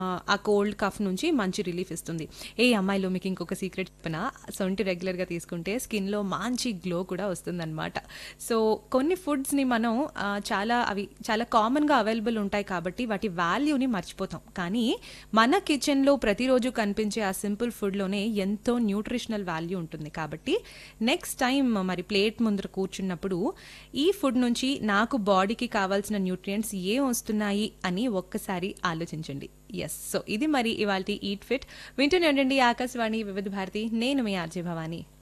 ఆ cold cough నుంచి మంచి రిలీఫ్ ఇస్తుంది ఏ అమ్మాయిలో మీకు ఇంకొక సీక్రెట్ చెప్పిన సొంటి రెగ్యులర్గా తీసుకుంటే స్కిన్లో మంచి గ్లో కూడా వస్తుందన్నమాట సో కొన్ని ఫుడ్స్ని మనం ఆ, చాలా అవి చాలా కామన్గా అవైలబుల్ ఉంటాయి కాబట్టి వాటి వాల్యూని మర్చిపోతాం కానీ మన కిచెన్లో ప్రతిరోజు కనిపించే ఆ సింపుల్ ఫుడ్లోనే ఎంతో న్యూట్రిషనల్ వాల్యూ ఉంటుంది కాబట్టి నెక్స్ట్ టైం మరి ప్లేట్ ముందర కూర్చున్నప్పుడు ఈ ఫుడ్ నుంచి నాకు బాడీకి కావాల్సిన న్యూట్రియంట్స్ ఏం వస్తున్నాయి అని ఒక్కసారి ఆలోచించండి ఎస్ సో ఇది మరి ఇవాళ ఈట్ ఫిట్ వింటూనే ఉండండి ఆకాశవాణి వివిధ భారతి నేను మీ ఆర్జే భవానీ